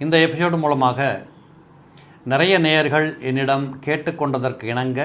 இந்த எபிசோடு மூலமாக நிறைய நேயர்கள் என்னிடம் கேட்டுக்கொண்டதற்கு இணங்க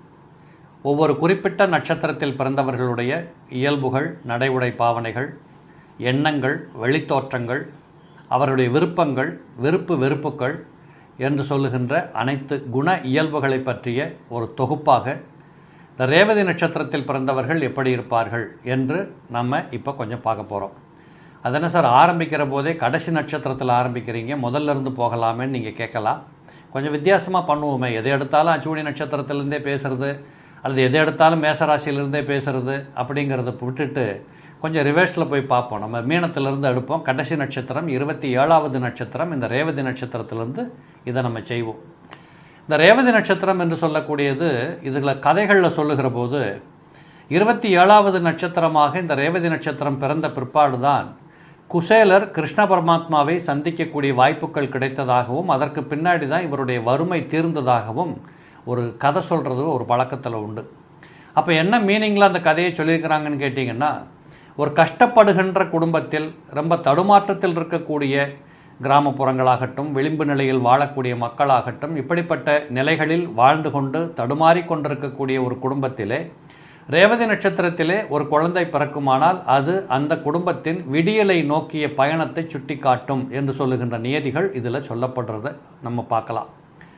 ஒவ்வொரு குறிப்பிட்ட நட்சத்திரத்தில் பிறந்தவர்களுடைய இயல்புகள் நடைமுறை பாவனைகள் எண்ணங்கள் வெளித்தோற்றங்கள் அவருடைய விருப்பங்கள் விருப்பு வெறுப்புகள் என்று சொல்லுகின்ற அனைத்து குண இயல்புகளை பற்றிய ஒரு தொகுப்பாக இந்த ரேவதி நட்சத்திரத்தில் பிறந்தவர்கள் எப்படி இருப்பார்கள் என்று நம்ம இப்போ கொஞ்சம் பார்க்க போகிறோம் அதென்ன சார் ஆரம்பிக்கிற போதே கடைசி நட்சத்திரத்தில் ஆரம்பிக்கிறீங்க முதல்ல இருந்து போகலாமேன்னு நீங்கள் கேட்கலாம் கொஞ்சம் வித்தியாசமாக பண்ணுவோமே எதை எடுத்தாலும் அச்சுவடி நட்சத்திரத்திலேருந்தே பேசுறது அல்லது எதை எடுத்தாலும் மேசராசியிலிருந்தே பேசுறது அப்படிங்கிறத விட்டுட்டு கொஞ்சம் ரிவர்ஸில் போய் பார்ப்போம் நம்ம மீனத்திலிருந்து எடுப்போம் கடைசி நட்சத்திரம் இருபத்தி ஏழாவது நட்சத்திரம் இந்த ரேவதி நட்சத்திரத்திலிருந்து இதை நம்ம செய்வோம் இந்த ரேவதி நட்சத்திரம் என்று சொல்லக்கூடியது இதில் கதைகளில் சொல்லுகிற போது இருபத்தி ஏழாவது நட்சத்திரமாக இந்த ரேவதி நட்சத்திரம் பிறந்த பிற்பாடு தான் குசேலர் கிருஷ்ண பரமாத்மாவை சந்திக்கக்கூடிய வாய்ப்புகள் கிடைத்ததாகவும் அதற்கு பின்னாடி தான் இவருடைய வறுமை தீர்ந்ததாகவும் ஒரு கதை சொல்கிறது ஒரு பழக்கத்தில் உண்டு அப்போ என்ன மீனிங்கில் அந்த கதையை சொல்லியிருக்கிறாங்கன்னு கேட்டிங்கன்னா ஒரு கஷ்டப்படுகின்ற குடும்பத்தில் ரொம்ப தடுமாற்றத்தில் இருக்கக்கூடிய கிராமப்புறங்களாகட்டும் விளிம்பு நிலையில் வாழக்கூடிய மக்களாகட்டும் இப்படிப்பட்ட நிலைகளில் வாழ்ந்து கொண்டு தடுமாறி கொண்டிருக்கக்கூடிய ஒரு குடும்பத்திலே ரேவதி நட்சத்திரத்திலே ஒரு குழந்தை பிறக்குமானால் அது அந்த குடும்பத்தின் விடியலை நோக்கிய பயணத்தை சுட்டிக்காட்டும் என்று சொல்லுகின்ற நியதிகள் இதில் சொல்லப்படுறத நம்ம பார்க்கலாம்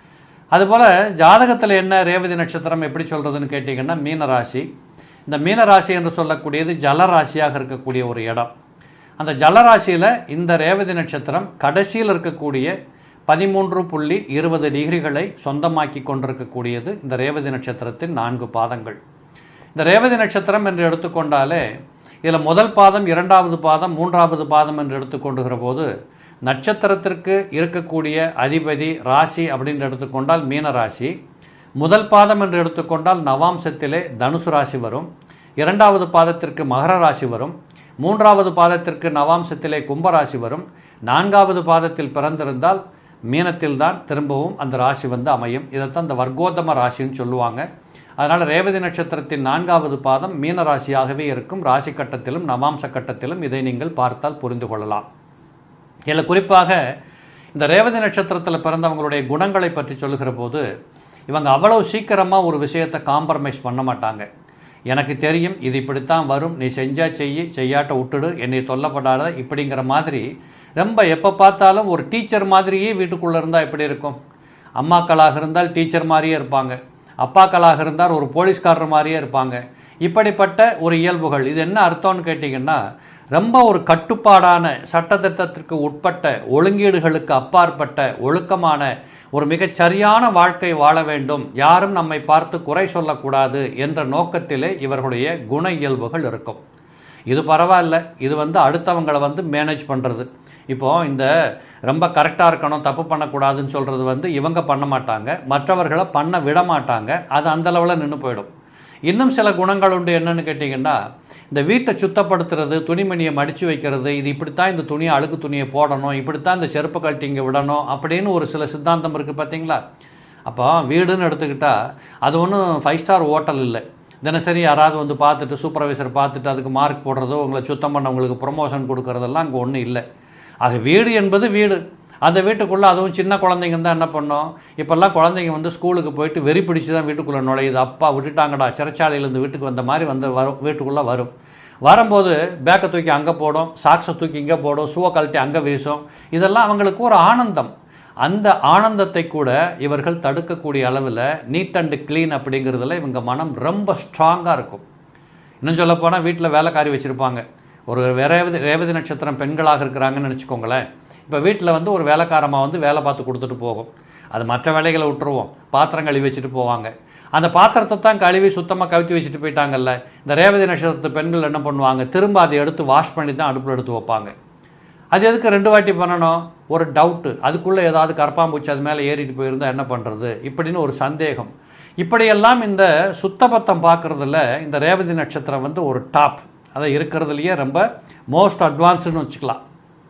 அதுபோல் ஜாதகத்தில் என்ன ரேவதி நட்சத்திரம் எப்படி சொல்கிறதுன்னு கேட்டிங்கன்னா மீனராசி இந்த மீனராசி என்று சொல்லக்கூடியது ஜலராசியாக இருக்கக்கூடிய ஒரு இடம் அந்த ஜலராசியில் இந்த ரேவதி நட்சத்திரம் கடைசியில் இருக்கக்கூடிய பதிமூன்று புள்ளி இருபது டிகிரிகளை சொந்தமாக்கி கொண்டிருக்கக்கூடியது இந்த ரேவதி நட்சத்திரத்தின் நான்கு பாதங்கள் இந்த ரேவதி நட்சத்திரம் என்று எடுத்துக்கொண்டாலே இதில் முதல் பாதம் இரண்டாவது பாதம் மூன்றாவது பாதம் என்று எடுத்துக்கொண்டுகிற போது நட்சத்திரத்திற்கு இருக்கக்கூடிய அதிபதி ராசி அப்படின்னு எடுத்துக்கொண்டால் மீன ராசி முதல் பாதம் என்று எடுத்துக்கொண்டால் நவாம்சத்திலே தனுசு ராசி வரும் இரண்டாவது பாதத்திற்கு மகர ராசி வரும் மூன்றாவது பாதத்திற்கு நவாம்சத்திலே கும்பராசி வரும் நான்காவது பாதத்தில் பிறந்திருந்தால் மீனத்தில் தான் திரும்பவும் அந்த ராசி வந்து அமையும் இதைத்தான் இந்த வர்க்கோத்தம ராசின்னு சொல்லுவாங்க அதனால் ரேவதி நட்சத்திரத்தின் நான்காவது பாதம் மீன ராசியாகவே இருக்கும் ராசி கட்டத்திலும் நவாம்ச கட்டத்திலும் இதை நீங்கள் பார்த்தால் புரிந்து கொள்ளலாம் இதில் குறிப்பாக இந்த ரேவதி நட்சத்திரத்தில் பிறந்தவங்களுடைய குணங்களை பற்றி சொல்லுகிற போது இவங்க அவ்வளவு சீக்கிரமாக ஒரு விஷயத்தை காம்ப்ரமைஸ் பண்ண மாட்டாங்க எனக்கு தெரியும் இது இப்படித்தான் வரும் நீ செஞ்சா செய்யி செய்யாட்ட விட்டுடு என்னை தொல்லப்படாத இப்படிங்கிற மாதிரி ரொம்ப எப்போ பார்த்தாலும் ஒரு டீச்சர் மாதிரியே வீட்டுக்குள்ளே இருந்தால் எப்படி இருக்கும் அம்மாக்களாக இருந்தால் டீச்சர் மாதிரியே இருப்பாங்க அப்பாக்களாக இருந்தால் ஒரு போலீஸ்காரர் மாதிரியே இருப்பாங்க இப்படிப்பட்ட ஒரு இயல்புகள் இது என்ன அர்த்தம்னு கேட்டிங்கன்னா ரொம்ப ஒரு கட்டுப்பாடான சட்டத்திட்டத்திற்கு உட்பட்ட ஒழுங்கீடுகளுக்கு அப்பாற்பட்ட ஒழுக்கமான ஒரு மிகச் சரியான வாழ்க்கை வாழ வேண்டும் யாரும் நம்மை பார்த்து குறை சொல்லக்கூடாது என்ற நோக்கத்திலே இவர்களுடைய குண இயல்புகள் இருக்கும் இது பரவாயில்ல இது வந்து அடுத்தவங்களை வந்து மேனேஜ் பண்ணுறது இப்போது இந்த ரொம்ப கரெக்டாக இருக்கணும் தப்பு பண்ணக்கூடாதுன்னு சொல்கிறது வந்து இவங்க பண்ண மாட்டாங்க மற்றவர்களை பண்ண விட மாட்டாங்க அது அந்த லெவலில் நின்று போயிடும் இன்னும் சில குணங்கள் உண்டு என்னன்னு கேட்டிங்கன்னா இந்த வீட்டை சுத்தப்படுத்துறது துணிமணியை மடித்து வைக்கிறது இது இப்படித்தான் இந்த துணியை அழுக்கு துணியை போடணும் இப்படித்தான் இந்த செருப்பு கழட்டி இங்கே விடணும் அப்படின்னு ஒரு சில சித்தாந்தம் இருக்குது பார்த்தீங்களா அப்போ வீடுன்னு எடுத்துக்கிட்டால் அது ஒன்றும் ஃபைவ் ஸ்டார் ஹோட்டல் இல்லை தினசரி யாராவது வந்து பார்த்துட்டு சூப்பர்வைசர் பார்த்துட்டு அதுக்கு மார்க் போடுறதோ உங்களை சுத்தம் பண்ணவங்களுக்கு ப்ரொமோஷன் கொடுக்கறதெல்லாம் அங்கே ஒன்றும் இல்லை ஆக வீடு என்பது வீடு அந்த வீட்டுக்குள்ளே அதுவும் சின்ன குழந்தைங்க தான் என்ன பண்ணோம் இப்போல்லாம் குழந்தைங்க வந்து ஸ்கூலுக்கு போயிட்டு வெறி பிடிச்சி தான் வீட்டுக்குள்ளே நுழையுது அப்பா விட்டுட்டாங்கடா சிறைச்சாலையிலேருந்து வீட்டுக்கு வந்த மாதிரி வந்து வரும் வீட்டுக்குள்ளே வரும் வரும்போது பேக்கை தூக்கி அங்கே போடும் சாக்ஸை தூக்கி இங்கே போடும் ஷூவை கழட்டி அங்கே வீசும் இதெல்லாம் அவங்களுக்கு ஒரு ஆனந்தம் அந்த ஆனந்தத்தை கூட இவர்கள் தடுக்கக்கூடிய அளவில் நீட் அண்ட் க்ளீன் அப்படிங்கிறதுல இவங்க மனம் ரொம்ப ஸ்ட்ராங்காக இருக்கும் இன்னும் சொல்லப்போனால் வீட்டில் வேலைக்காரி வச்சுருப்பாங்க ஒரு ரேவதி ரேவதி நட்சத்திரம் பெண்களாக இருக்கிறாங்கன்னு நினச்சிக்கோங்களேன் இப்போ வீட்டில் வந்து ஒரு வேலைக்காரமாக வந்து வேலை பார்த்து கொடுத்துட்டு போகும் அது மற்ற வேலைகளை விட்டுருவோம் பாத்திரம் கழுவி வச்சுட்டு போவாங்க அந்த பாத்திரத்தை தான் கழுவி சுத்தமாக கவித்து வச்சுட்டு போயிட்டாங்கல்ல இந்த ரேவதி நட்சத்திரத்து பெண்கள் என்ன பண்ணுவாங்க திரும்ப அதை எடுத்து வாஷ் பண்ணி தான் அடுப்பில் எடுத்து வைப்பாங்க அது எதுக்கு ரெண்டு வாட்டி பண்ணணும் ஒரு டவுட்டு அதுக்குள்ளே ஏதாவது கரப்பாம்பூச்சி அது மேலே ஏறிட்டு போயிருந்தால் என்ன பண்ணுறது இப்படின்னு ஒரு சந்தேகம் இப்படியெல்லாம் இந்த சுத்தபத்தம் பார்க்குறதுல இந்த ரேவதி நட்சத்திரம் வந்து ஒரு டாப் அதை இருக்கிறதுலையே ரொம்ப மோஸ்ட் அட்வான்ஸ்டுன்னு வச்சுக்கலாம்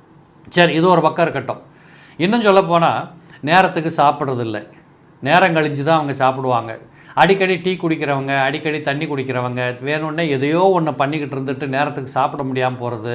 சரி இது ஒரு பக்கம் இருக்கட்டும் இன்னும் சொல்லப்போனால் நேரத்துக்கு சாப்பிட்றதில்ல நேரம் கழிஞ்சு தான் அவங்க சாப்பிடுவாங்க அடிக்கடி டீ குடிக்கிறவங்க அடிக்கடி தண்ணி குடிக்கிறவங்க வேணும்னே எதையோ ஒன்று பண்ணிக்கிட்டு இருந்துட்டு நேரத்துக்கு சாப்பிட முடியாமல் போகிறது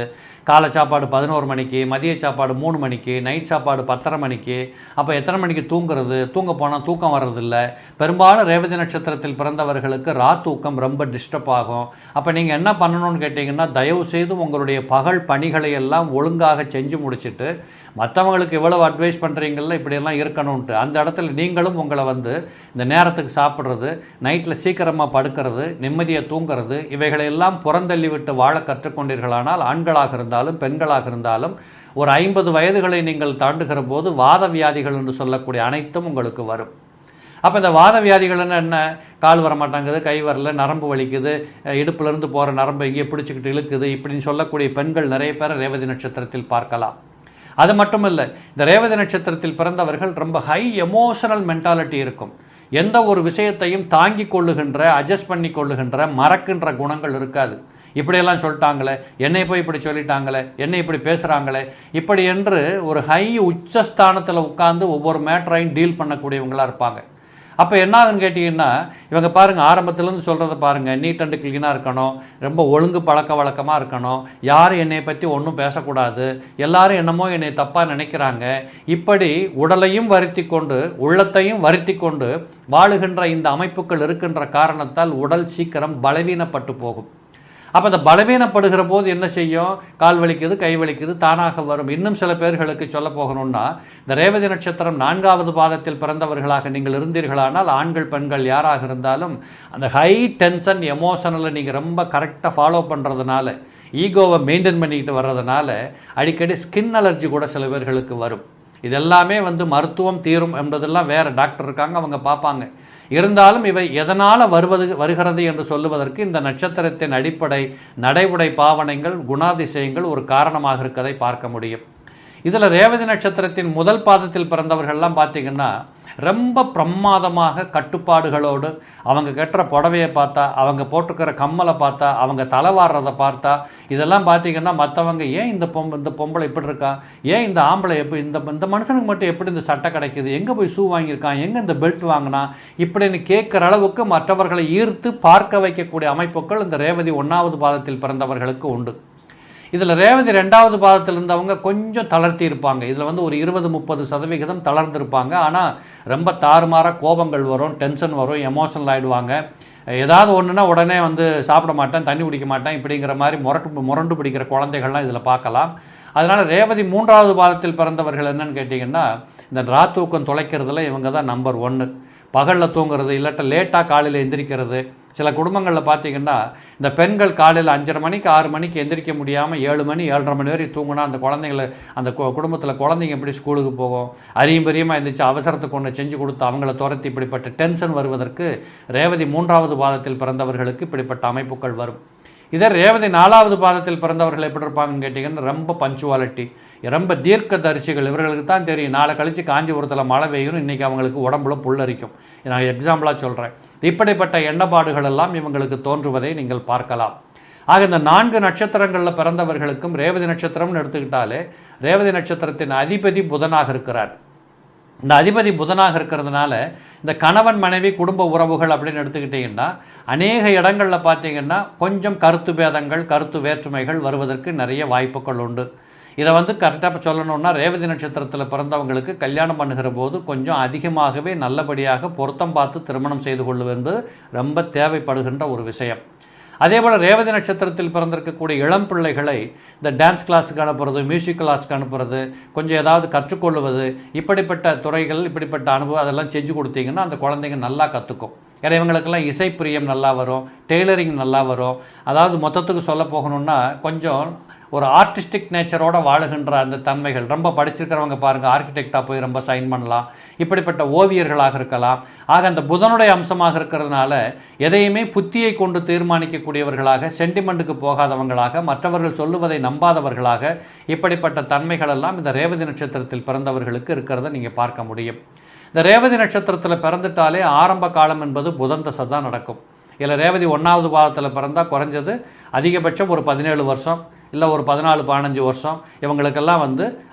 காலை சாப்பாடு பதினோரு மணிக்கு மதிய சாப்பாடு மூணு மணிக்கு நைட் சாப்பாடு பத்தரை மணிக்கு அப்போ எத்தனை மணிக்கு தூங்குறது தூங்க போனால் தூக்கம் வர்றதில்ல பெரும்பாலும் ரேவதி நட்சத்திரத்தில் பிறந்தவர்களுக்கு ரா தூக்கம் ரொம்ப டிஸ்டர்ப் ஆகும் அப்போ நீங்கள் என்ன பண்ணணும்னு கேட்டிங்கன்னா தயவு செய்து உங்களுடைய பகல் பணிகளை எல்லாம் ஒழுங்காக செஞ்சு முடிச்சிட்டு மற்றவங்களுக்கு எவ்வளவு அட்வைஸ் பண்ணுறீங்கள இப்படியெல்லாம் இருக்கணும்ன்ட்டு அந்த இடத்துல நீங்களும் உங்களை வந்து இந்த நேரத்துக்கு சாப்பிட்றது நைட்டில் சீக்கிரமாக படுக்கிறது நிம்மதியை தூங்குறது இவைகளை எல்லாம் புறந்தள்ளி விட்டு வாழ கற்றுக்கொண்டீர்களானால் ஆண்களாக இருந்தாலும் பெண்களாக இருந்தாலும் ஒரு ஐம்பது வயதுகளை நீங்கள் தாண்டுகிற போது வாத வியாதிகள் என்று சொல்லக்கூடிய அனைத்தும் உங்களுக்கு வரும் அப்போ இந்த வாத வியாதிகள்னு என்ன கால் வர மாட்டாங்குது கை வரல நரம்பு வலிக்குது அஹ் இடுப்புலேருந்து போகிற நரம்பு எங்கேயோ பிடிச்சிக்கிட்டு இழுக்குது இப்படின்னு சொல்லக்கூடிய பெண்கள் நிறைய பேரை ரேவதி நட்சத்திரத்தில் பார்க்கலாம் அது மட்டும் இல்லை இந்த ரேவதி நட்சத்திரத்தில் பிறந்தவர்கள் ரொம்ப ஹை எமோஷனல் மென்டாலிட்டி இருக்கும் எந்த ஒரு விஷயத்தையும் தாங்கி கொள்ளுகின்ற அட்ஜஸ்ட் பண்ணி கொள்ளுகின்ற மறக்கின்ற குணங்கள் இருக்காது இப்படியெல்லாம் சொல்லிட்டாங்களே என்னை போய் இப்படி சொல்லிட்டாங்களே என்னை இப்படி பேசுகிறாங்களே இப்படி என்று ஒரு ஹை உச்சஸ்தானத்தில் உட்கார்ந்து ஒவ்வொரு மேட்டரையும் டீல் பண்ணக்கூடியவங்களா இருப்பாங்க அப்போ என்ன ஆகுன்னு கேட்டிங்கன்னா இவங்க பாருங்கள் ஆரம்பத்துலேருந்து சொல்கிறத பாருங்கள் நீட் அண்ட் க்ளீனாக இருக்கணும் ரொம்ப ஒழுங்கு பழக்க வழக்கமாக இருக்கணும் யாரும் என்னை பற்றி ஒன்றும் பேசக்கூடாது எல்லாரும் என்னமோ என்னை தப்பாக நினைக்கிறாங்க இப்படி உடலையும் வருத்தி கொண்டு உள்ளத்தையும் வருத்தி கொண்டு வாழுகின்ற இந்த அமைப்புகள் இருக்கின்ற காரணத்தால் உடல் சீக்கிரம் பலவீனப்பட்டு போகும் அப்போ அந்த பலவீனப்படுகிற போது என்ன செய்யும் கால் வலிக்குது கை வலிக்குது தானாக வரும் இன்னும் சில பேர்களுக்கு சொல்ல போகணும்னா இந்த ரேவதி நட்சத்திரம் நான்காவது பாதத்தில் பிறந்தவர்களாக நீங்கள் இருந்தீர்களானால் ஆண்கள் பெண்கள் யாராக இருந்தாலும் அந்த ஹை டென்ஷன் எமோஷனலை நீங்கள் ரொம்ப கரெக்டாக ஃபாலோ பண்ணுறதுனால ஈகோவை மெயின்டைன் பண்ணிக்கிட்டு வர்றதுனால அடிக்கடி ஸ்கின் அலர்ஜி கூட சில பேர்களுக்கு வரும் இதெல்லாமே வந்து மருத்துவம் தீரும் என்பதெல்லாம் வேறு டாக்டர் இருக்காங்க அவங்க பார்ப்பாங்க இருந்தாலும் இவை எதனால் வருவது வருகிறது என்று சொல்லுவதற்கு இந்த நட்சத்திரத்தின் அடிப்படை நடைமுறை பாவனைகள் குணாதிசயங்கள் ஒரு காரணமாக இருக்கதை பார்க்க முடியும் இதில் ரேவதி நட்சத்திரத்தின் முதல் பாதத்தில் பிறந்தவர்கள்லாம் பார்த்தீங்கன்னா ரொம்ப பிரமாதமாக கட்டுப்பாடுகளோடு அவங்க கட்டுற புடவையை பார்த்தா அவங்க போட்டுக்கிற கம்மலை பார்த்தா அவங்க தலைவாடுறதை பார்த்தா இதெல்லாம் பார்த்தீங்கன்னா மற்றவங்க ஏன் இந்த பொம் இந்த பொம்பளை இப்படி இருக்கா ஏன் இந்த ஆம்பளை எப்படி இந்த இந்த மனுஷனுக்கு மட்டும் எப்படி இந்த சட்டை கிடைக்குது எங்கே போய் ஷூ வாங்கியிருக்கான் எங்கே இந்த பெல்ட் வாங்கினா இப்படின்னு கேட்குற அளவுக்கு மற்றவர்களை ஈர்த்து பார்க்க வைக்கக்கூடிய அமைப்புகள் இந்த ரேவதி ஒன்றாவது பாதத்தில் பிறந்தவர்களுக்கு உண்டு இதில் ரேவதி ரெண்டாவது பாதத்தில் இருந்தவங்க கொஞ்சம் தளர்த்தி இருப்பாங்க இதில் வந்து ஒரு இருபது முப்பது சதவிகிதம் தளர்ந்திருப்பாங்க ஆனால் ரொம்ப தாறுமாறாக கோபங்கள் வரும் டென்ஷன் வரும் எமோஷனல் ஆகிடுவாங்க ஏதாவது ஒன்றுனா உடனே வந்து சாப்பிட மாட்டேன் தண்ணி குடிக்க மாட்டேன் இப்படிங்கிற மாதிரி முரட்டு முரண்டு பிடிக்கிற குழந்தைகள்லாம் இதில் பார்க்கலாம் அதனால் ரேவதி மூன்றாவது பாதத்தில் பிறந்தவர்கள் என்னன்னு கேட்டிங்கன்னா இந்த ரா தூக்கம் தொலைக்கிறதுல இவங்க தான் நம்பர் ஒன்று பகலில் தூங்குறது இல்லாட்ட லேட்டாக காலையில் எந்திரிக்கிறது சில குடும்பங்களில் பார்த்தீங்கன்னா இந்த பெண்கள் காலையில் அஞ்சரை மணிக்கு ஆறு மணிக்கு எந்திரிக்க முடியாமல் ஏழு மணி ஏழரை மணி வரை தூங்குனா அந்த குழந்தைங்களை அந்த கு- குடும்பத்தில் குழந்தைங்க எப்படி ஸ்கூலுக்கு போகும் அரியும் பெரியுமா எந்திரிச்சு அவசரத்துக்கு ஒன்று செஞ்சு கொடுத்து அவங்கள துரத்தி இப்படிப்பட்ட டென்ஷன் வருவதற்கு ரேவதி மூன்றாவது பாதத்தில் பிறந்தவர்களுக்கு இப்படிப்பட்ட அமைப்புகள் வரும் இதே ரேவதி நாலாவது பாதத்தில் பிறந்தவர்கள் எப்படி இருப்பாங்கன்னு கேட்டிங்கன்னா ரொம்ப பஞ்சுவாலிட்டி ரொம்ப தீர்க்க தரிசிகள் இவர்களுக்கு தான் தெரியும் நாளை கழித்து காஞ்சிபுரத்தில் மழை பெய்யும் இன்றைக்கி அவங்களுக்கு உடம்புல புல்லரிக்கும் நான் எக்ஸாம்பிளாக சொல்கிறேன் இப்படிப்பட்ட எண்ணப்பாடுகள் எல்லாம் இவங்களுக்கு தோன்றுவதை நீங்கள் பார்க்கலாம் ஆக இந்த நான்கு நட்சத்திரங்களில் பிறந்தவர்களுக்கும் ரேவதி நட்சத்திரம்னு எடுத்துக்கிட்டாலே ரேவதி நட்சத்திரத்தின் அதிபதி புதனாக இருக்கிறார் இந்த அதிபதி புதனாக இருக்கிறதுனால இந்த கணவன் மனைவி குடும்ப உறவுகள் அப்படின்னு எடுத்துக்கிட்டிங்கன்னா அநேக இடங்களில் பார்த்தீங்கன்னா கொஞ்சம் கருத்து பேதங்கள் கருத்து வேற்றுமைகள் வருவதற்கு நிறைய வாய்ப்புகள் உண்டு இதை வந்து கரெக்டாக சொல்லணும்னா ரேவதி நட்சத்திரத்தில் பிறந்தவங்களுக்கு கல்யாணம் பண்ணுகிற போது கொஞ்சம் அதிகமாகவே நல்லபடியாக பொருத்தம் பார்த்து திருமணம் செய்து கொள்வது என்பது ரொம்ப தேவைப்படுகின்ற ஒரு விஷயம் அதே போல் ரேவதி நட்சத்திரத்தில் பிறந்திருக்கக்கூடிய இளம் பிள்ளைகளை இந்த டான்ஸ் கிளாஸுக்கு அனுப்புறது மியூசிக் கிளாஸுக்கு அனுப்புறது கொஞ்சம் ஏதாவது கற்றுக்கொள்வது இப்படிப்பட்ட துறைகள் இப்படிப்பட்ட அனுபவம் அதெல்லாம் செஞ்சு கொடுத்தீங்கன்னா அந்த குழந்தைங்க நல்லா கற்றுக்கும் ஏன்னா இவங்களுக்கெல்லாம் இசைப்பிரியம் நல்லா வரும் டெய்லரிங் நல்லா வரும் அதாவது மொத்தத்துக்கு சொல்ல போகணும்னா கொஞ்சம் ஒரு ஆர்டிஸ்டிக் நேச்சரோட வாழுகின்ற அந்த தன்மைகள் ரொம்ப படிச்சிருக்கிறவங்க பாருங்கள் ஆர்கிடெக்டாக போய் ரொம்ப சைன் பண்ணலாம் இப்படிப்பட்ட ஓவியர்களாக இருக்கலாம் ஆக அந்த புதனுடைய அம்சமாக இருக்கிறதுனால எதையுமே புத்தியை கொண்டு தீர்மானிக்கக்கூடியவர்களாக சென்டிமெண்ட்டுக்கு போகாதவங்களாக மற்றவர்கள் சொல்லுவதை நம்பாதவர்களாக இப்படிப்பட்ட தன்மைகள் எல்லாம் இந்த ரேவதி நட்சத்திரத்தில் பிறந்தவர்களுக்கு இருக்கிறத நீங்கள் பார்க்க முடியும் இந்த ரேவதி நட்சத்திரத்தில் பிறந்துட்டாலே ஆரம்ப காலம் என்பது புதன் தசை தான் நடக்கும் இதில் ரேவதி ஒன்றாவது பாதத்தில் பிறந்தால் குறைஞ்சது அதிகபட்சம் ஒரு பதினேழு வருஷம் இல்லை ஒரு பதினாலு பதினஞ்சு வருஷம் இவங்களுக்கெல்லாம் வந்து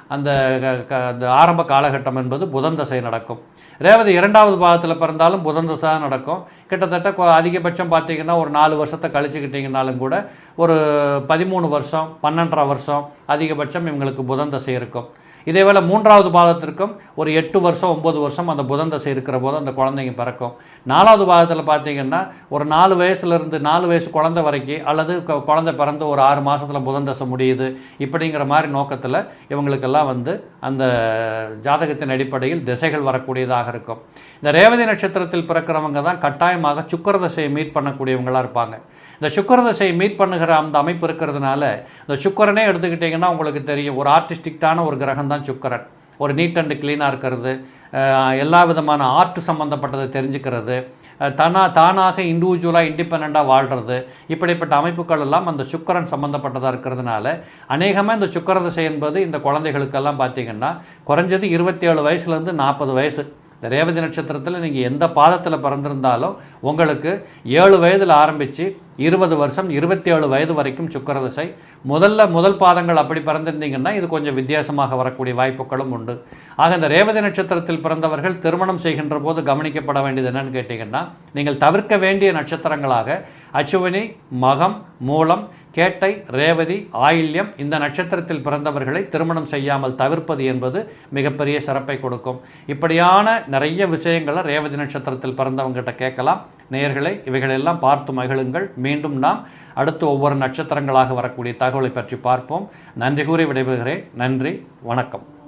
அந்த க- க- அந்த ஆரம்ப காலகட்டம் என்பது புதன் தசை நடக்கும் ரேவதி இரண்டாவது பாகத்தில் பிறந்தாலும் புதன் தசை தான் நடக்கும் கிட்டத்தட்ட கொ- அதிகபட்சம் பார்த்தீங்கன்னா ஒரு நாலு வருஷத்தை கழிச்சுக்கிட்டிங்கனாலும் கூட ஒரு பதிமூணு வருஷம் பன்னெண்டரை வருஷம் அதிகபட்சம் இவங்களுக்கு புதன் தசை இருக்கும் இதேவேளை மூன்றாவது பாதத்திற்கும் ஒரு எட்டு வருஷம் ஒம்பது வருஷம் அந்த புதன் தசை இருக்கிற போது அந்த குழந்தைங்க பிறக்கும் நாலாவது பாதத்தில் பார்த்தீங்கன்னா ஒரு நாலு வயசுலேருந்து நாலு வயசு குழந்தை வரைக்கும் அல்லது கொ- குழந்தை பிறந்து ஒரு ஆறு மாசத்துல புதன் தசை முடியுது இப்படிங்கிற மாதிரி நோக்கத்தில் இவங்களுக்கெல்லாம் வந்து அந்த ஜாதகத்தின் அடிப்படையில் திசைகள் வரக்கூடியதாக இருக்கும் இந்த ரேவதி நட்சத்திரத்தில் பிறக்கிறவங்க தான் கட்டாயமாக சுக்கர தசையை மீட் பண்ணக்கூடியவங்களா இருப்பாங்க இந்த சுக்கர தசையை மீட் பண்ணுகிற அந்த அமைப்பு இருக்கிறதுனால இந்த சுக்கரனே எடுத்துக்கிட்டிங்கன்னா உங்களுக்கு தெரியும் ஒரு ஆர்டிஸ்டிக்டான ஒரு கிரகம் தான் சுக்கரன் ஒரு நீட் அண்ட் க்ளீனாக இருக்கிறது அஹ் எல்லா விதமான ஆர்ட் சம்மந்தப்பட்டதை தெரிஞ்சுக்கிறது அஹ் தானா தானாக இண்டிவிஜுவலாக இண்டிபெண்ட்டாக வாழ்கிறது இப்படிப்பட்ட அமைப்புகள் எல்லாம் அந்த சுக்கரன் சம்மந்தப்பட்டதாக இருக்கிறதுனால அநேகமாக இந்த சுக்கர திசை என்பது இந்த குழந்தைகளுக்கெல்லாம் பார்த்தீங்கன்னா குறைஞ்சது இருபத்தி ஏழு வயசுலேருந்து நாற்பது வயசு இந்த ரேவதி நட்சத்திரத்தில் நீங்கள் எந்த பாதத்தில் பிறந்திருந்தாலும் உங்களுக்கு ஏழு வயதில் ஆரம்பித்து இருபது வருஷம் இருபத்தி ஏழு வயது வரைக்கும் சுக்கர திசை முதல்ல முதல் பாதங்கள் அப்படி பிறந்திருந்தீங்கன்னா இது கொஞ்சம் வித்தியாசமாக வரக்கூடிய வாய்ப்புகளும் உண்டு ஆக இந்த ரேவதி நட்சத்திரத்தில் பிறந்தவர்கள் திருமணம் செய்கின்ற போது கவனிக்கப்பட வேண்டியது என்னன்னு கேட்டிங்கன்னா நீங்கள் தவிர்க்க வேண்டிய நட்சத்திரங்களாக அச்சுவனி மகம் மூலம் கேட்டை ரேவதி ஆயில்யம் இந்த நட்சத்திரத்தில் பிறந்தவர்களை திருமணம் செய்யாமல் தவிர்ப்பது என்பது மிகப்பெரிய சிறப்பை கொடுக்கும் இப்படியான நிறைய விஷயங்களை ரேவதி நட்சத்திரத்தில் பிறந்தவங்ககிட்ட கேட்கலாம் நேயர்களை இவைகளெல்லாம் பார்த்து மகிழுங்கள் மீண்டும் நாம் அடுத்து ஒவ்வொரு நட்சத்திரங்களாக வரக்கூடிய தகவலை பற்றி பார்ப்போம் நன்றி கூறி விடைபெறுகிறேன் நன்றி வணக்கம்